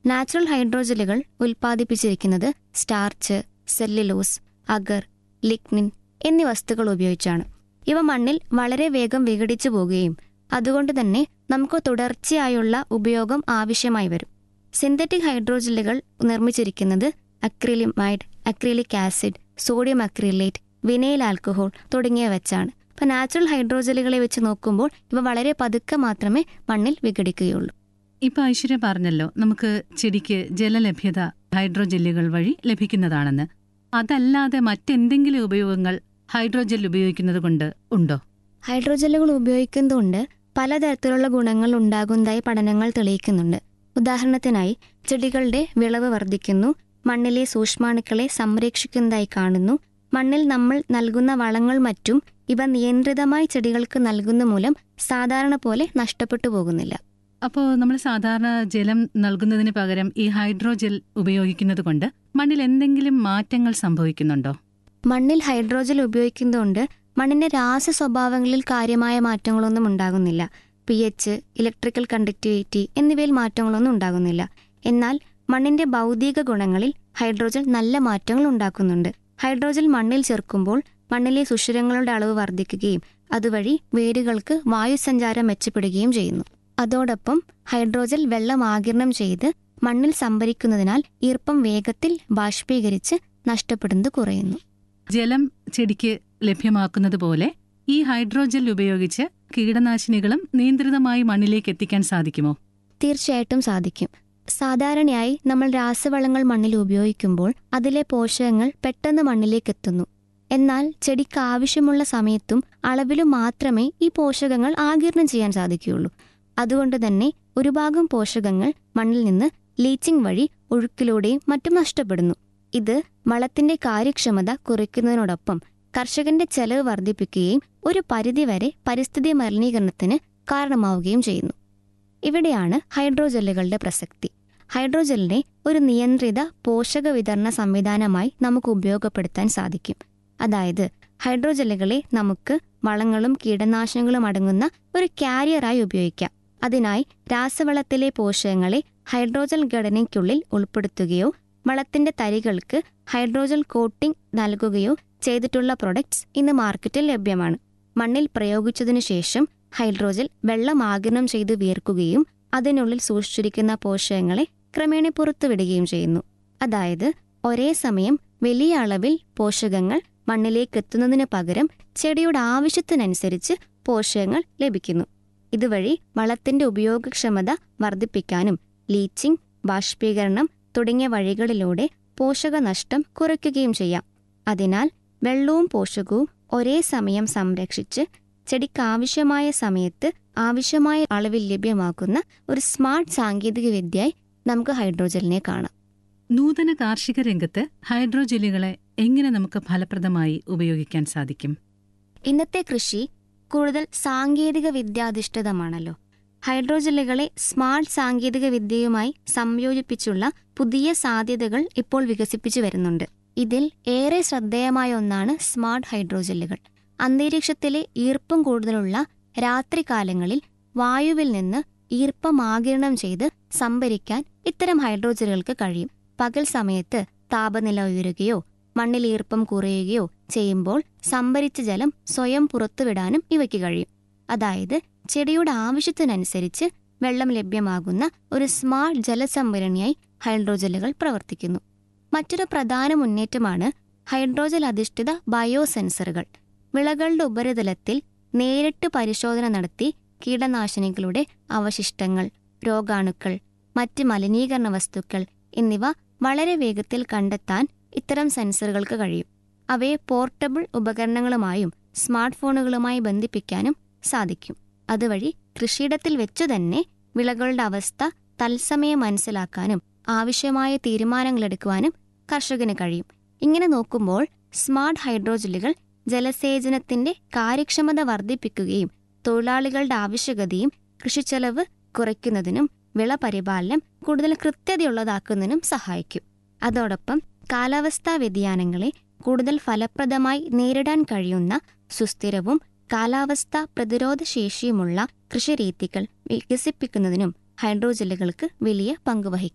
natural ഹൈഡ്രോജലുകൾ ഉൽപ്പാദിപ്പിച്ചിരിക്കുന്നത് starch cellulose agar lignin എന്നീ വസ്തുക്കൾ ഉപയോഗിച്ചാണ് ഇവ മണ്ണിൽ വളരെ വേഗം വിഘടിച്ചു പോകുകയും അതുകൊണ്ട് തന്നെ നമുക്ക് തുടർച്ചയായുള്ള ഉപയോഗം ആവശ്യമായി വരും സിന്തറ്റിക് ഹൈഡ്രോജലുകൾ നിർമ്മിച്ചിരിക്കുന്നത് acrylamide acrylic acid sodium acrylate vinyl alcohol തുടങ്ങിയ വെച്ചാണ് ഇപ്പം നാച്ചുറൽ ഹൈഡ്രോജലുകളെ വെച്ച് നോക്കുമ്പോൾ ഇവ വളരെ പതുക്കെ മാത്രമേ മണ്ണിൽ വിഘടിക്കുകയുള്ളൂ ഇപ്പൊ ഐശ്വര്യ പറഞ്ഞല്ലോ നമുക്ക് ചെടിക്ക് ജലലഭ്യത ഹൈഡ്രോജെല്ലുകൾ വഴി ലഭിക്കുന്നതാണെന്ന് അതല്ലാതെ മറ്റെന്തെങ്കിലും ഉപയോഗങ്ങൾ ഹൈഡ്രോജെൽ ഉപയോഗിക്കുന്നത് കൊണ്ട് ഉണ്ടോ ഹൈഡ്രോജലുകൾ ഉപയോഗിക്കുന്നതുകൊണ്ട് പലതരത്തിലുള്ള ഗുണങ്ങൾ ഉണ്ടാകുന്നതായി പഠനങ്ങൾ തെളിയിക്കുന്നുണ്ട് ഉദാഹരണത്തിനായി ചെടികളുടെ വിളവ് വർദ്ധിക്കുന്നു മണ്ണിലെ സൂക്ഷ്മാണുക്കളെ സംരക്ഷിക്കുന്നതായി കാണുന്നു മണ്ണിൽ നമ്മൾ നൽകുന്ന വളങ്ങൾ മറ്റും ഇവ നിയന്ത്രിതമായി ചെടികൾക്ക് നൽകുന്ന മൂലം സാധാരണ പോലെ നഷ്ടപ്പെട്ടു പോകുന്നില്ല അപ്പോൾ നമ്മൾ സാധാരണ ജലം നൽകുന്നതിന് പകരം ഈ ഹൈഡ്രോജെൽ ഉപയോഗിക്കുന്നത് കൊണ്ട് മണ്ണിൽ എന്തെങ്കിലും മാറ്റങ്ങൾ സംഭവിക്കുന്നുണ്ടോ മണ്ണിൽ ഹൈഡ്രോജൽ ഉപയോഗിക്കുന്നതുകൊണ്ട് മണ്ണിന്റെ രാസ സ്വഭാവങ്ങളിൽ കാര്യമായ മാറ്റങ്ങളൊന്നും ഉണ്ടാകുന്നില്ല പി എച്ച് ഇലക്ട്രിക്കൽ കണ്ടക്ടിവിറ്റി എന്നിവയിൽ മാറ്റങ്ങളൊന്നും ഉണ്ടാകുന്നില്ല എന്നാൽ മണ്ണിന്റെ ഭൗതിക ഗുണങ്ങളിൽ ഹൈഡ്രോജൽ നല്ല മാറ്റങ്ങൾ ഉണ്ടാക്കുന്നുണ്ട് ഹൈഡ്രോജൽ മണ്ണിൽ ചേർക്കുമ്പോൾ മണ്ണിലെ സുഷിരങ്ങളുടെ അളവ് വർദ്ധിക്കുകയും അതുവഴി വേരുകൾക്ക് വായുസഞ്ചാരം മെച്ചപ്പെടുകയും ചെയ്യുന്നു അതോടൊപ്പം ഹൈഡ്രോജൽ വെള്ളം ആകിരണം ചെയ്ത് മണ്ണിൽ സംഭരിക്കുന്നതിനാൽ ഈർപ്പം വേഗത്തിൽ ബാഷ്പീകരിച്ച് നഷ്ടപ്പെടുന്നത് കുറയുന്നു ജലം ചെടിക്ക് ലഭ്യമാക്കുന്നത് പോലെ ഈ ഹൈഡ്രോജെൽ ഉപയോഗിച്ച് കീടനാശിനികളും നിയന്ത്രിതമായി മണ്ണിലേക്ക് എത്തിക്കാൻ സാധിക്കുമോ തീർച്ചയായിട്ടും സാധിക്കും സാധാരണയായി നമ്മൾ രാസവളങ്ങൾ മണ്ണിൽ ഉപയോഗിക്കുമ്പോൾ അതിലെ പോഷകങ്ങൾ പെട്ടെന്ന് മണ്ണിലേക്ക് എത്തുന്നു എന്നാൽ ചെടിക്ക് ആവശ്യമുള്ള സമയത്തും അളവിലും മാത്രമേ ഈ പോഷകങ്ങൾ ആകിരണം ചെയ്യാൻ സാധിക്കുകയുള്ളൂ അതുകൊണ്ട് തന്നെ ഒരു ഭാഗം പോഷകങ്ങൾ മണ്ണിൽ നിന്ന് ലീച്ചിങ് വഴി ഒഴുക്കിലൂടെയും മറ്റും നഷ്ടപ്പെടുന്നു ഇത് വളത്തിന്റെ കാര്യക്ഷമത കുറയ്ക്കുന്നതിനോടൊപ്പം കർഷകന്റെ ചെലവ് വർദ്ധിപ്പിക്കുകയും ഒരു പരിധിവരെ പരിസ്ഥിതി മലിനീകരണത്തിന് കാരണമാവുകയും ചെയ്യുന്നു ഇവിടെയാണ് ഹൈഡ്രോജെല്ലുകളുടെ പ്രസക്തി ഹൈഡ്രോജെല്ലിനെ ഒരു നിയന്ത്രിത പോഷക വിതരണ സംവിധാനമായി നമുക്ക് ഉപയോഗപ്പെടുത്താൻ സാധിക്കും അതായത് ഹൈഡ്രോജെല്ലുകളെ നമുക്ക് വളങ്ങളും കീടനാശിനികളും അടങ്ങുന്ന ഒരു കാരിയറായി ഉപയോഗിക്കാം അതിനായി രാസവളത്തിലെ പോഷകങ്ങളെ ഹൈഡ്രോജൽ ഘടനയ്ക്കുള്ളിൽ ഉൾപ്പെടുത്തുകയോ വളത്തിന്റെ തരികൾക്ക് ഹൈഡ്രോജൽ കോട്ടിംഗ് നൽകുകയോ ചെയ്തിട്ടുള്ള പ്രൊഡക്ട്സ് ഇന്ന് മാർക്കറ്റിൽ ലഭ്യമാണ് മണ്ണിൽ പ്രയോഗിച്ചതിനു ശേഷം ഹൈഡ്രോജൽ വെള്ളം ആഗിരണം ചെയ്ത് വീർക്കുകയും അതിനുള്ളിൽ സൂക്ഷിച്ചിരിക്കുന്ന പോഷകങ്ങളെ ക്രമേണ പുറത്തുവിടുകയും ചെയ്യുന്നു അതായത് ഒരേ സമയം വലിയ അളവിൽ പോഷകങ്ങൾ മണ്ണിലേക്ക് എത്തുന്നതിന് പകരം ചെടിയുടെ ആവശ്യത്തിനനുസരിച്ച് പോഷകങ്ങൾ ലഭിക്കുന്നു ഇതുവഴി വളത്തിന്റെ ഉപയോഗക്ഷമത വർദ്ധിപ്പിക്കാനും ലീച്ചിങ് ബാഷ്പീകരണം തുടങ്ങിയ വഴികളിലൂടെ പോഷകനഷ്ടം കുറയ്ക്കുകയും ചെയ്യാം അതിനാൽ വെള്ളവും പോഷകവും ഒരേ സമയം സംരക്ഷിച്ച് ചെടിക്ക് ആവശ്യമായ സമയത്ത് ആവശ്യമായ അളവിൽ ലഭ്യമാക്കുന്ന ഒരു സ്മാർട്ട് സാങ്കേതിക വിദ്യയായി നമുക്ക് ഹൈഡ്രോജലിനെ കാണാം നൂതന കാർഷിക രംഗത്ത് ഹൈഡ്രോജെല്ലുകളെ എങ്ങനെ നമുക്ക് ഫലപ്രദമായി ഉപയോഗിക്കാൻ സാധിക്കും ഇന്നത്തെ കൃഷി കൂടുതൽ സാങ്കേതിക വിദ്യാധിഷ്ഠിതമാണല്ലോ ഹൈഡ്രോജെല്ലുകളെ സ്മാർട്ട് സാങ്കേതിക വിദ്യയുമായി സംയോജിപ്പിച്ചുള്ള പുതിയ സാധ്യതകൾ ഇപ്പോൾ വികസിപ്പിച്ചു വരുന്നുണ്ട് ഇതിൽ ഏറെ ശ്രദ്ധേയമായ ഒന്നാണ് സ്മാർട്ട് ഹൈഡ്രോജെല്ലുകൾ അന്തരീക്ഷത്തിലെ ഈർപ്പം കൂടുതലുള്ള രാത്രികാലങ്ങളിൽ വായുവിൽ നിന്ന് ഈർപ്പം ആകിരണം ചെയ്ത് സംഭരിക്കാൻ ഇത്തരം ഹൈഡ്രോജലുകൾക്ക് കഴിയും പകൽ സമയത്ത് താപനില ഉയരുകയോ മണ്ണിൽ ഈർപ്പം കുറയുകയോ ചെയ്യുമ്പോൾ സംഭരിച്ച ജലം സ്വയം പുറത്തുവിടാനും ഇവയ്ക്ക് കഴിയും അതായത് ചെടിയുടെ ആവശ്യത്തിനനുസരിച്ച് വെള്ളം ലഭ്യമാകുന്ന ഒരു സ്മാർട്ട് ജലസംഭരണിയായി ഹൈഡ്രോജലുകൾ പ്രവർത്തിക്കുന്നു മറ്റൊരു പ്രധാന മുന്നേറ്റമാണ് ഹൈഡ്രോജൽ അധിഷ്ഠിത ബയോസെൻസറുകൾ വിളകളുടെ ഉപരിതലത്തിൽ നേരിട്ട് പരിശോധന നടത്തി കീടനാശിനികളുടെ അവശിഷ്ടങ്ങൾ രോഗാണുക്കൾ മറ്റ് മലിനീകരണ വസ്തുക്കൾ എന്നിവ വളരെ വേഗത്തിൽ കണ്ടെത്താൻ ഇത്തരം സെൻസറുകൾക്ക് കഴിയും അവയെ പോർട്ടബിൾ ഉപകരണങ്ങളുമായും സ്മാർട്ട് ഫോണുകളുമായി ബന്ധിപ്പിക്കാനും സാധിക്കും അതുവഴി കൃഷിയിടത്തിൽ വെച്ചു തന്നെ വിളകളുടെ അവസ്ഥ തത്സമയം മനസ്സിലാക്കാനും ആവശ്യമായ തീരുമാനങ്ങളെടുക്കുവാനും കർഷകന് കഴിയും ഇങ്ങനെ നോക്കുമ്പോൾ സ്മാർട്ട് ഹൈഡ്രോജലുകൾ ജലസേചനത്തിന്റെ കാര്യക്ഷമത വർദ്ധിപ്പിക്കുകയും തൊഴിലാളികളുടെ ആവശ്യകതയും കൃഷിച്ചെലവ് കുറയ്ക്കുന്നതിനും വിള പരിപാലനം കൂടുതൽ കൃത്യതയുള്ളതാക്കുന്നതിനും സഹായിക്കും അതോടൊപ്പം കാലാവസ്ഥാ വ്യതിയാനങ്ങളെ കൂടുതൽ ഫലപ്രദമായി നേരിടാൻ കഴിയുന്ന സുസ്ഥിരവും കാലാവസ്ഥാ പ്രതിരോധ ശേഷിയുമുള്ള കൃഷിരീതികൾ വികസിപ്പിക്കുന്നതിനും ഹൈഡ്രോജലുകൾക്ക് വലിയ പങ്കുവഹിക്കും